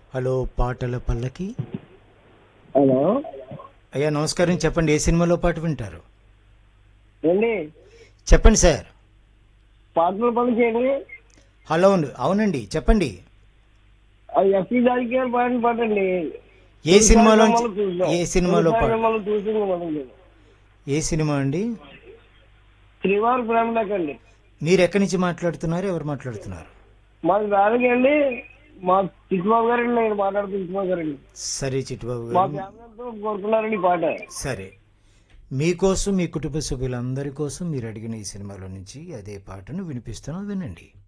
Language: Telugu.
హలో పాటల పల్లకి హలో అయ్యా నమస్కారం చెప్పండి ఏ సినిమాలో పాట వింటారు ఏండి చెప్పండి సార్ పాటలు పని చేయండి హలో అండి. అవునండి చెప్పండి అది ఎస్పీ దానికి పాడిన పాట అండి ఏ సినిమాలో ఏ సినిమాలో పాట మనం చూసింది మనం ఏ సినిమా అండి శ్రీవారి ప్రేమలకు అండి మీరు ఎక్కడి నుంచి మాట్లాడుతున్నారు ఎవరు మాట్లాడుతున్నారు మాకు దానికి అండి మా చిట్టుబాబు గారండి నేను మాట్లాడుతున్న చిట్టుబాబు గారండి సరే చిట్టుబాబు మా గారు ఫ్యామిలీ అంతా కోరుకున్నారండి ఈ పాట సరే మీకోసం మీ కుటుంబ సభ్యులందరి కోసం మీరు అడిగిన ఈ సినిమాలో నుంచి అదే పాటను వినిపిస్తున్నాం వినండి